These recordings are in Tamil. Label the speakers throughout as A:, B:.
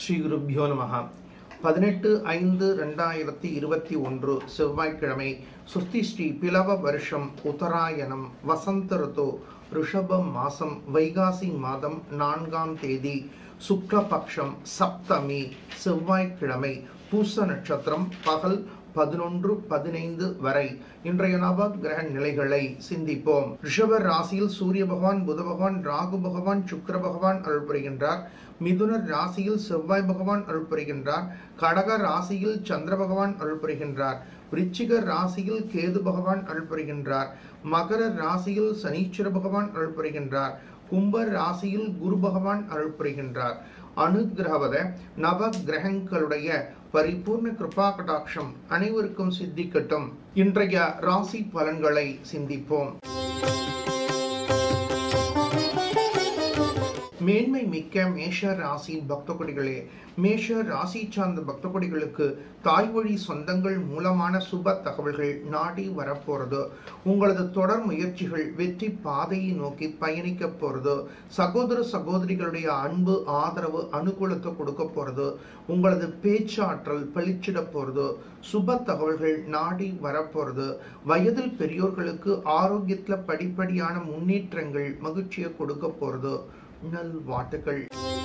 A: ஸ்ரீ குருப்பியோ நமஹ பதினெட்டு ஐந்து ரெண்டாயிரத்தி இருபத்தி ஒன்று செவ்வாய்க்கிழமை சுஸ்தி ஸ்ரீ பிளவ வருஷம் உத்தராயணம் வசந்த ருத்து ரிஷபம் மாசம் வைகாசி மாதம் நான்காம் தேதி சுக்லபக்ஷம் சப்தமி செவ்வாய்க்கிழமை பூச நட்சத்திரம் பகல் பதினொன்று பதினைந்து வரை இன்றைய நவ கிரக நிலைகளை சிந்திப்போம் ரிஷப ராசியில் சூரிய பகவான் புத பகவான் ராகு பகவான் சுக்கிர பகவான் அருள் புரிகின்றார் மிதுனர் ராசியில் செவ்வாய் பகவான் அருள் புரிகின்றார் கடக ராசியில் சந்திர பகவான் அருள் புரிகின்றார் விருச்சிக ராசியில் கேது பகவான் அருள் புரிகின்றார் மகர ராசியில் சனீஸ்வர பகவான் அருள் புரிகின்றார் கும்ப ராசியில் குரு பகவான் அருள் புரிகின்றார் அனுகிரகவத நவ கிரகங்களுடைய பரிபூர்ண கிருபா கடாட்சம் அனைவருக்கும் சித்திக்கட்டும் இன்றைய ராசி பலன்களை சிந்திப்போம் மேன்மை மிக்க மேஷ ராசி பக்த கொடிகளே மேஷ ராசி சார்ந்த பக்த கொடிகளுக்கு தாய் வழி சொந்தங்கள் மூலமான சுப தகவல்கள் நாடி வரப்போறது உங்களது தொடர் முயற்சிகள் வெற்றி பாதையை நோக்கி பயணிக்க போறது சகோதர சகோதரிகளுடைய அன்பு ஆதரவு அனுகூலத்தை கொடுக்க போறது உங்களது பேச்சாற்றல் பளிச்சிட போறது சுப தகவல்கள் நாடி வரப்போறது வயதில் பெரியோர்களுக்கு ஆரோக்கியத்துல படிப்படியான முன்னேற்றங்கள் மகிழ்ச்சியை கொடுக்க போறது நல் வாட்டுகள்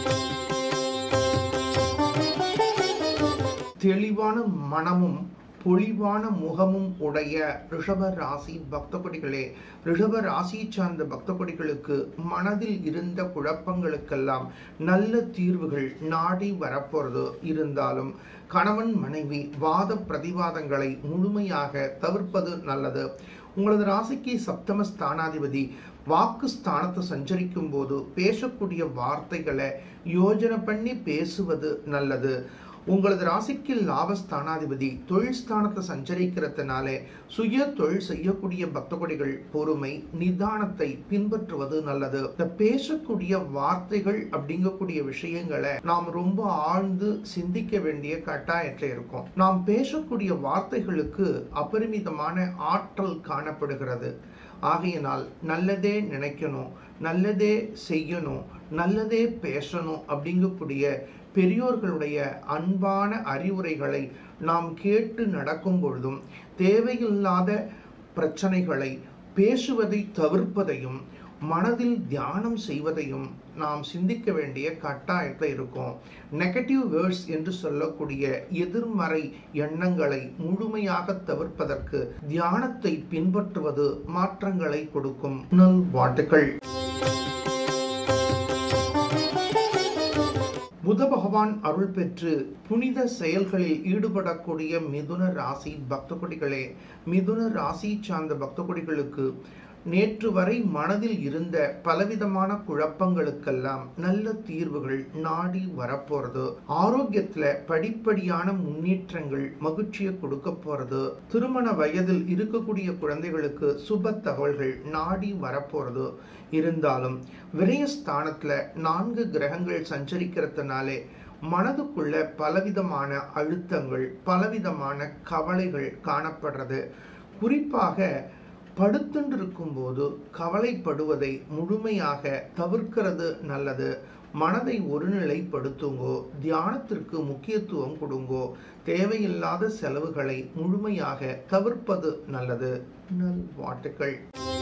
A: தெளிவான மனமும் பொலிவான முகமும் உடைய ரிஷப ராசி பக்தகொடிகளே ரிஷப ராசி சார்ந்த பக்தகொடிகளுக்கு மனதில் இருந்த குழப்பங்களுக்கெல்லாம் நல்ல தீர்வுகள் நாடி வரப்போறது இருந்தாலும் கணவன் மனைவி வாத பிரதிவாதங்களை முழுமையாக தவிர்ப்பது நல்லது உங்களது ராசிக்கு சப்தம ஸ்தானாதிபதி வாக்கு ஸ்தானத்தை சஞ்சரிக்கும் போது பேசக்கூடிய வார்த்தைகளை யோஜனை பண்ணி பேசுவது நல்லது உங்களது ராசிக்கு லாபஸ்தானாதிபதி தொழில் ஸ்தானத்தை சஞ்சரிக்கிறதுனாலே சுய தொழில் செய்யக்கூடிய பக்தகொடிகள் பொறுமை நிதானத்தை பின்பற்றுவது நல்லது இந்த பேசக்கூடிய வார்த்தைகள் அப்படிங்கக்கூடிய விஷயங்களை நாம் ரொம்ப ஆழ்ந்து சிந்திக்க வேண்டிய கட்டாயத்தில் இருக்கோம் நாம் பேசக்கூடிய வார்த்தைகளுக்கு அபரிமிதமான ஆற்றல் காணப்படுகிறது ஆகையினால் நல்லதே நினைக்கணும் நல்லதே செய்யணும் நல்லதே பேசணும் அப்படிங்கக்கூடிய பெரியோர்களுடைய அன்பான அறிவுரைகளை நாம் கேட்டு நடக்கும் பொழுதும் தேவையில்லாத பிரச்சனைகளை பேசுவதை தவிர்ப்பதையும் மனதில் தியானம் செய்வதையும் நாம் சிந்திக்க வேண்டிய கட்டாயத்தில் இருக்கும் நெகட்டிவ் வேர்ட்ஸ் என்று சொல்லக்கூடிய எதிர்மறை எண்ணங்களை முழுமையாக தவிர்ப்பதற்கு தியானத்தை பின்பற்றுவது மாற்றங்களை கொடுக்கும் நல் வாட்டுகள் புத பகவான் அருள் பெற்று புனித செயல்களில் ஈடுபடக்கூடிய மிதுன ராசி பக்தகுடிகளே மிதுன ராசி சார்ந்த பக்தகுடிகளுக்கு நேற்று வரை மனதில் இருந்த பலவிதமான குழப்பங்களுக்கெல்லாம் நல்ல தீர்வுகள் நாடி வரப்போறது ஆரோக்கியத்துல படிப்படியான முன்னேற்றங்கள் மகிழ்ச்சியை கொடுக்க போறது திருமண வயதில் இருக்கக்கூடிய குழந்தைகளுக்கு சுப தகவல்கள் நாடி வரப்போறது இருந்தாலும் விரயஸ்தானத்துல நான்கு கிரகங்கள் சஞ்சரிக்கிறதுனாலே மனதுக்குள்ள பலவிதமான அழுத்தங்கள் பலவிதமான கவலைகள் காணப்படுறது குறிப்பாக படுத்துண்டு இருக்கும்போது கவலைப்படுவதை முழுமையாக தவிர்க்கிறது நல்லது மனதை ஒருநிலைப்படுத்துங்கோ தியானத்திற்கு முக்கியத்துவம் கொடுங்கோ தேவையில்லாத செலவுகளை முழுமையாக தவிர்ப்பது நல்லது நல் வாட்டுகள்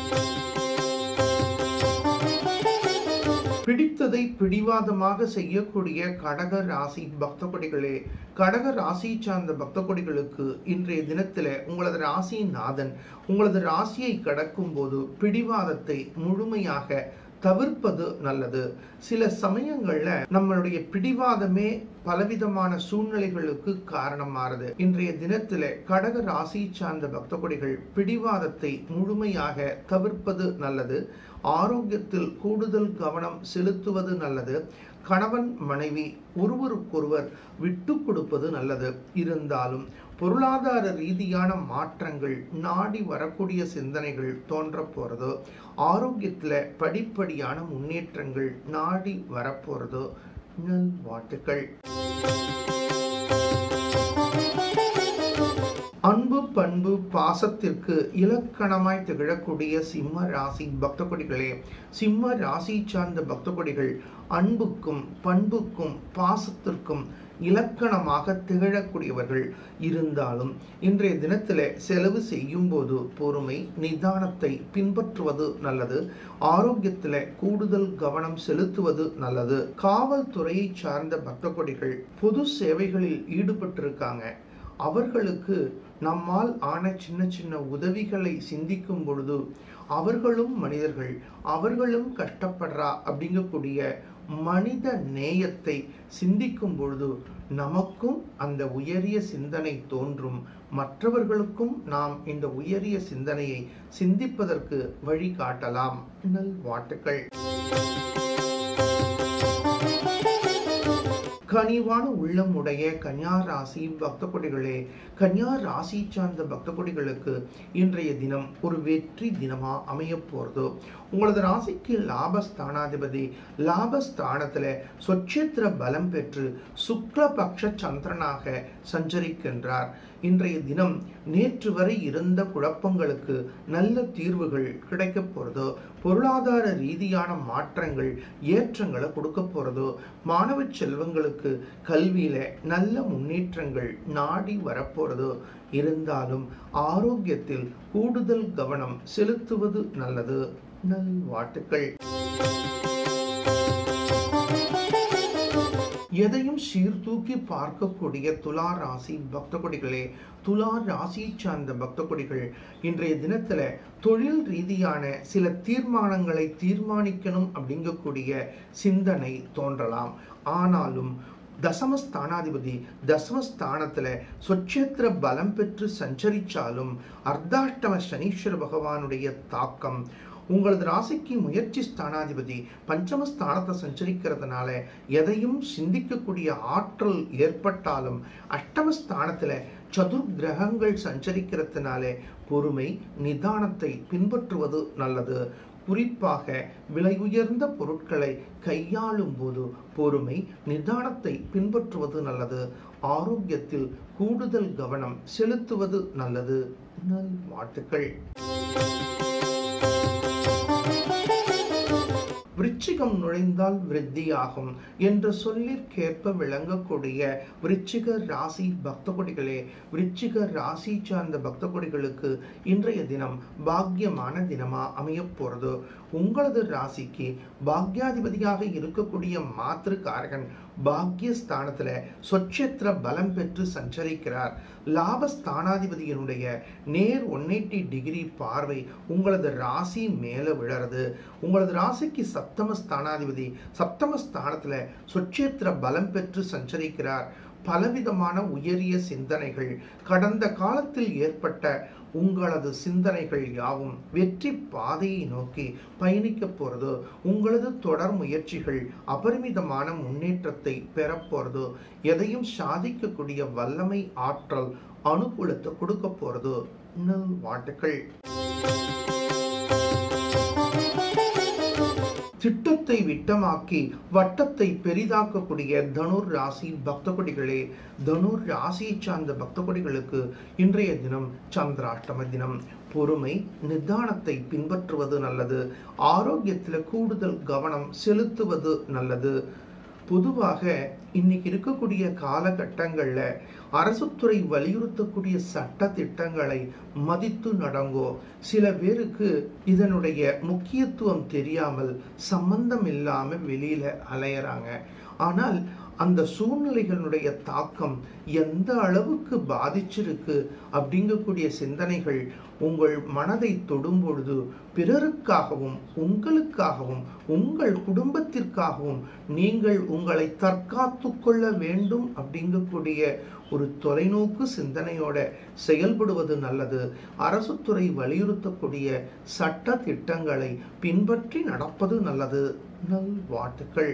A: பிடித்ததை பிடிவாதமாக செய்யக்கூடிய கடக ராசி பக்த கொடிகளே கடக ராசி சார்ந்த பக்த கொடிகளுக்கு இன்றைய தினத்தில் உங்களது ராசி நாதன் உங்களது ராசியை கடக்கும் போது பிடிவாதத்தை முழுமையாக தவிர்ப்பது நல்லது சில சமயங்கள்ல நம்மளுடைய பிடிவாதமே பலவிதமான சூழ்நிலைகளுக்கு காரணமாறுது இன்றைய தினத்துல கடக ராசி சார்ந்த பக்த கொடிகள் பிடிவாதத்தை முழுமையாக தவிர்ப்பது நல்லது ஆரோக்கியத்தில் கூடுதல் கவனம் செலுத்துவது நல்லது கணவன் மனைவி ஒருவருக்கொருவர் விட்டு கொடுப்பது நல்லது இருந்தாலும் பொருளாதார ரீதியான மாற்றங்கள் நாடி வரக்கூடிய சிந்தனைகள் தோன்ற போறது ஆரோக்கியத்துல படிப்படியான முன்னேற்றங்கள் நாடி வரப்போறது நல் வாழ்த்துக்கள் அன்பு பண்பு பாசத்திற்கு இலக்கணமாய் திகழக்கூடிய சிம்ம ராசி பக்த கொடிகளே சிம்ம ராசி சார்ந்த பக்த கொடிகள் அன்புக்கும் பண்புக்கும் பாசத்திற்கும் இலக்கணமாக திகழக்கூடியவர்கள் இருந்தாலும் இன்றைய தினத்தில் செலவு செய்யும் போது பொறுமை நிதானத்தை பின்பற்றுவது நல்லது ஆரோக்கியத்தில் கூடுதல் கவனம் செலுத்துவது நல்லது காவல்துறையை சார்ந்த பக்த கொடிகள் பொது சேவைகளில் ஈடுபட்டிருக்காங்க அவர்களுக்கு நம்மால் ஆன சின்ன சின்ன உதவிகளை சிந்திக்கும் பொழுது அவர்களும் மனிதர்கள் அவர்களும் கஷ்டப்படுறா அப்படிங்கக்கூடிய மனித நேயத்தை சிந்திக்கும் பொழுது நமக்கும் அந்த உயரிய சிந்தனை தோன்றும் மற்றவர்களுக்கும் நாம் இந்த உயரிய சிந்தனையை சிந்திப்பதற்கு வழி காட்டலாம் நல்வாழ்த்துக்கள் கனிவான உள்ளம் உடைய கன்யா ராசி பக்த கொடிகளே கன்யா ராசி சார்ந்த பக்த கொடிகளுக்கு இன்றைய தினம் ஒரு வெற்றி தினமா அமைய போறது உங்களது ராசிக்கு லாபஸ்தானாதிபதி லாபஸ்தானத்துல சொச்சேத்திர பலம் பெற்று சுக்லபக்ஷ சந்திரனாக சஞ்சரிக்கின்றார் இன்றைய தினம் நேற்று வரை இருந்த குழப்பங்களுக்கு நல்ல தீர்வுகள் கிடைக்க போறது பொருளாதார ரீதியான மாற்றங்கள் ஏற்றங்களை கொடுக்க போறது மாணவ செல்வங்களுக்கு கல்வியில நல்ல முன்னேற்றங்கள் நாடி வரப்போறது இருந்தாலும் ஆரோக்கியத்தில் கூடுதல் கவனம் செலுத்துவது நல்லது நல்வாழ்த்துக்கள் எதையும் சீர்தூக்கி பார்க்கக்கூடிய துலா ராசி பக்த கொடிகளே துலா ராசியை சார்ந்த பக்த கொடிகள் இன்றைய தினத்துல தொழில் ரீதியான சில தீர்மானங்களை தீர்மானிக்கணும் அப்படிங்கக்கூடிய சிந்தனை தோன்றலாம் ஆனாலும் தசமஸ்தானாதிபதி தசமஸ்தானத்துல சொச்சேத்திர பலம் பெற்று சஞ்சரிச்சாலும் அர்த்தாஷ்டம சனீஸ்வர பகவானுடைய தாக்கம் உங்களது ராசிக்கு முயற்சி ஸ்தானாதிபதி பஞ்சமஸ்தானத்தை சஞ்சரிக்கிறதுனால எதையும் சிந்திக்கக்கூடிய ஆற்றல் ஏற்பட்டாலும் அஷ்டமஸ்தானத்துல சதுர் கிரகங்கள் சஞ்சரிக்கிறதுனால பொறுமை நிதானத்தை பின்பற்றுவது நல்லது குறிப்பாக விலை உயர்ந்த பொருட்களை கையாளும் போது பொறுமை நிதானத்தை பின்பற்றுவது நல்லது ஆரோக்கியத்தில் கூடுதல் கவனம் செலுத்துவது நல்லது நல் வாழ்த்துக்கள் விருச்சிகம் நுழைந்தால் விருத்தியாகும் என்று சொல்லிற்கேற்ப விளங்கக்கூடிய விருச்சிக ராசி பக்த கொடிகளே விருச்சிக ராசி சார்ந்த பக்த கொடிகளுக்கு இன்றைய தினம் பாக்கியமான தினமா அமைய போறது உங்களது ராசிக்கு பாக்யாதிபதியாக இருக்கக்கூடிய மாத்திருக்காரகன் பாக்யஸ்தானத்துல சொச்சேத்திர பலம் பெற்று சஞ்சரிக்கிறார் லாபஸ்தானாதிபதியினுடைய நேர் ஒன் எயிட்டி டிகிரி பார்வை உங்களது ராசி மேல விழறது உங்களது ராசிக்கு சப்தம ஸ்தானாதிபதி சப்தம ஸ்தானத்துல சொச்சேத்திர பலம் பெற்று சஞ்சரிக்கிறார் பலவிதமான உயரிய சிந்தனைகள் கடந்த காலத்தில் ஏற்பட்ட உங்களது சிந்தனைகள் யாவும் வெற்றி பாதையை நோக்கி பயணிக்க போறது உங்களது தொடர் முயற்சிகள் அபரிமிதமான முன்னேற்றத்தை பெறப்போறது எதையும் சாதிக்கக்கூடிய வல்லமை ஆற்றல் அனுகூலத்தை கொடுக்க போறது நல் வாழ்த்துக்கள் திட்டத்தை விட்டமாக்கி வட்டத்தை பெரிதாக்கக்கூடிய தனுர் ராசி பக்த கொடிகளே தனுர் ராசியை சார்ந்த பக்த கொடிகளுக்கு இன்றைய தினம் சந்திராஷ்டம தினம் பொறுமை நிதானத்தை பின்பற்றுவது நல்லது ஆரோக்கியத்தில் கூடுதல் கவனம் செலுத்துவது நல்லது பொதுவாக இன்னைக்கு இருக்கக்கூடிய காலகட்டங்களில் அரசுத்துறை வலியுறுத்தக்கூடிய சட்ட திட்டங்களை மதித்து நடங்கோ சில பேருக்கு இதனுடைய முக்கியத்துவம் தெரியாமல் சம்பந்தம் இல்லாமல் வெளியில அலையறாங்க ஆனால் அந்த சூழ்நிலைகளுடைய தாக்கம் எந்த அளவுக்கு பாதிச்சிருக்கு அப்படிங்கக்கூடிய சிந்தனைகள் உங்கள் மனதை தொடும் பொழுது பிறருக்காகவும் உங்களுக்காகவும் உங்கள் குடும்பத்திற்காகவும் நீங்கள் உங்களை தற்காத்து கொள்ள வேண்டும் அப்படிங்கக்கூடிய ஒரு தொலைநோக்கு சிந்தனையோட செயல்படுவது நல்லது அரசு துறை வலியுறுத்தக்கூடிய சட்ட திட்டங்களை பின்பற்றி நடப்பது நல்லது நல் வாழ்த்துக்கள்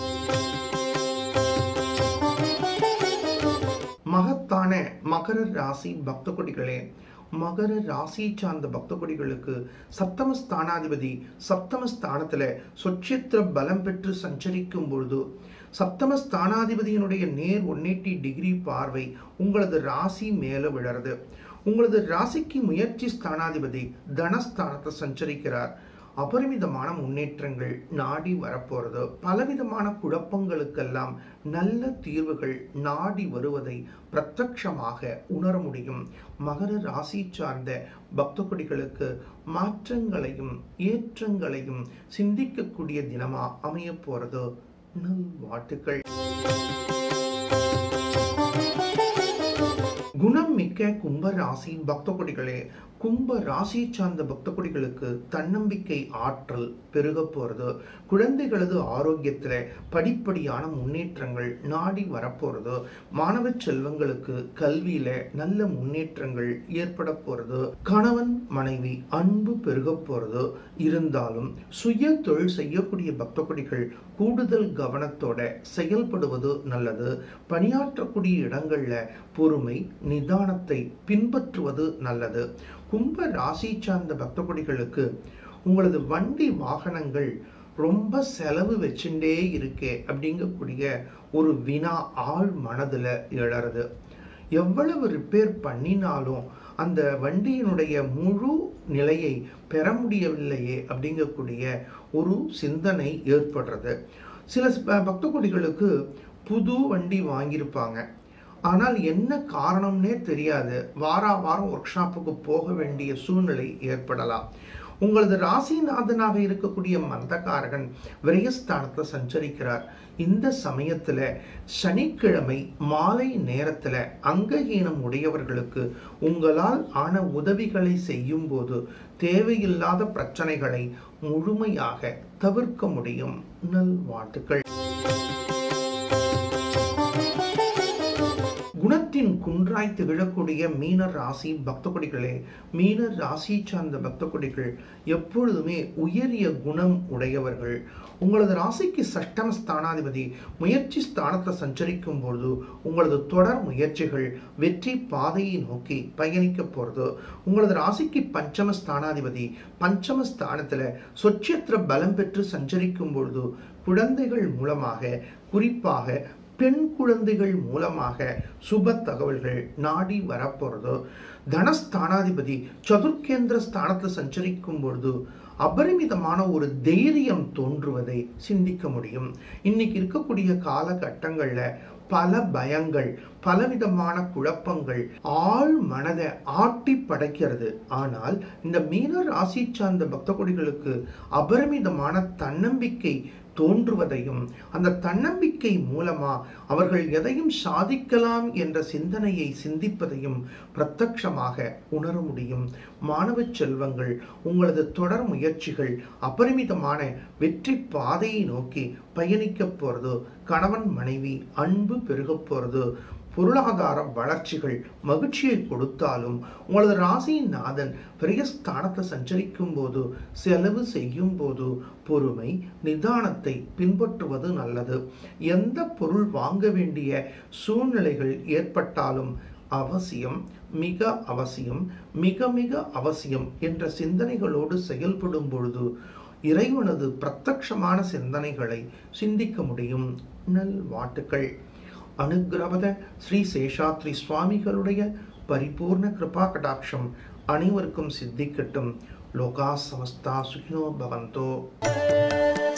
A: மகத்தான மகர ராசி பக்த கொடிகளே மகர ராசி சார்ந்த பக்த கொடிகளுக்கு சப்தம ஸ்தானாதிபதி சப்தம ஸ்தானத்துல சொச்சேத்திர பலம் பெற்று சஞ்சரிக்கும் பொழுது சப்தம ஸ்தானாதிபதியினுடைய நேர் ஒன் எயிட்டி டிகிரி பார்வை உங்களது ராசி மேல விழறது உங்களது ராசிக்கு முயற்சி ஸ்தானாதிபதி தனஸ்தானத்தை சஞ்சரிக்கிறார் அபரிமிதமான முன்னேற்றங்கள் நாடி வரப்போறது பலவிதமான குழப்பங்களுக்கெல்லாம் நல்ல தீர்வுகள் நாடி வருவதை பிரத்யட்சமாக உணர முடியும் மகர ராசி சார்ந்த பக்த கொடிகளுக்கு மாற்றங்களையும் ஏற்றங்களையும் சிந்திக்கக்கூடிய தினமா அமைய போறது நல்வாழ்த்துக்கள் குணம் மிக்க கும்ப ராசி பக்த கொடிகளே கும்ப ராசி சார்ந்த பக்த கொடிகளுக்கு தன்னம்பிக்கை ஆற்றல் பெருக போறது குழந்தைகளது ஆரோக்கியத்துல படிப்படியான முன்னேற்றங்கள் நாடி வரப்போறது மாணவ செல்வங்களுக்கு கல்வியில நல்ல முன்னேற்றங்கள் ஏற்பட போறது கணவன் மனைவி அன்பு பெருக போறது இருந்தாலும் சுய தொழில் செய்யக்கூடிய பக்த கொடிகள் கூடுதல் கவனத்தோட செயல்படுவது நல்லது பணியாற்றக்கூடிய இடங்கள்ல பொறுமை நிதானத்தை பின்பற்றுவது நல்லது கும்ப ராசி சார்ந்த பக்த கொடிகளுக்கு உங்களது வண்டி வாகனங்கள் ரொம்ப செலவு வச்சுட்டே இருக்கே அப்படிங்கக்கூடிய ஒரு வினா ஆள் மனதுல எழறது எவ்வளவு ரிப்பேர் பண்ணினாலும் அந்த வண்டியினுடைய முழு நிலையை பெற முடியவில்லையே அப்படிங்கக்கூடிய ஒரு சிந்தனை ஏற்படுறது சில பக்த கொடிகளுக்கு புது வண்டி வாங்கியிருப்பாங்க ஆனால் என்ன காரணம்னே தெரியாது வாரா வாரம் ஒர்க் ஷாப்புக்கு போக வேண்டிய சூழ்நிலை ஏற்படலாம் உங்களது ராசிநாதனாக இருக்கக்கூடிய மந்தகாரகன் விரயஸ்தானத்தை சஞ்சரிக்கிறார் இந்த சமயத்துல சனிக்கிழமை மாலை நேரத்துல அங்கஹீனம் உடையவர்களுக்கு உங்களால் ஆன உதவிகளை செய்யும் போது தேவையில்லாத பிரச்சனைகளை முழுமையாக தவிர்க்க முடியும் நல்வாழ்த்துக்கள் குணத்தின் குன்றாய் திகழக்கூடிய மீன ராசி பக்த கொடிகளே மீன ராசி சார்ந்த பக்த கொடிகள் எப்பொழுதுமே உயரிய குணம் உடையவர்கள் உங்களது ராசிக்கு சஷ்டம ஸ்தானாதிபதி முயற்சி ஸ்தானத்தை சஞ்சரிக்கும் பொழுது உங்களது தொடர் முயற்சிகள் வெற்றி பாதையை நோக்கி பயணிக்க போகிறது உங்களது ராசிக்கு பஞ்சம ஸ்தானாதிபதி பஞ்சம ஸ்தானத்தில் சொச்சத்திர பலம் பெற்று சஞ்சரிக்கும் பொழுது குழந்தைகள் மூலமாக குறிப்பாக பெண் குழந்தைகள் மூலமாக சுப தகவல்கள் நாடி வரப்போறதோ தனஸ்தானாதிபதி சதுர்கேந்திர ஸ்தானத்தை சஞ்சரிக்கும் பொழுது அபரிமிதமான ஒரு தைரியம் தோன்றுவதை சிந்திக்க முடியும் இன்னைக்கு இருக்கக்கூடிய காலகட்டங்கள்ல பல பயங்கள் பலவிதமான குழப்பங்கள் ஆள் மனதை ஆட்டி படைக்கிறது ஆனால் இந்த மீன ராசி சார்ந்த பக்த கொடிகளுக்கு அபரிமிதமான தன்னம்பிக்கை தோன்றுவதையும் அந்த தன்னம்பிக்கை மூலமா அவர்கள் எதையும் சாதிக்கலாம் என்ற சிந்தனையை சிந்திப்பதையும் பிரத்யட்சமாக உணர முடியும் மாணவ செல்வங்கள் உங்களது தொடர் முயற்சிகள் அபரிமிதமான வெற்றி பாதையை நோக்கி பயணிக்க போறது கணவன் மனைவி அன்பு பெருக போறது பொருளாதார வளர்ச்சிகள் மகிழ்ச்சியை கொடுத்தாலும் உங்களது ராசியின் நாதன் பிரியஸ்தானத்தை சஞ்சரிக்கும் போது செலவு செய்யும் போது பொறுமை நிதானத்தை பின்பற்றுவது நல்லது எந்த பொருள் வாங்க வேண்டிய சூழ்நிலைகள் ஏற்பட்டாலும் அவசியம் மிக அவசியம் மிக மிக அவசியம் என்ற சிந்தனைகளோடு செயல்படும் பொழுது இறைவனது பிரத்யட்சமான சிந்தனைகளை சிந்திக்க முடியும் நல்வாழ்த்துக்கள் அனுகிரவத ஸ்ரீ சேஷாத்ரி சுவாமிகளுடைய பரிபூர்ண கிருபா கடாட்சம் அனைவருக்கும் சித்திக்கட்டும் லோகா சமஸ்தா சுகினோ பவந்தோ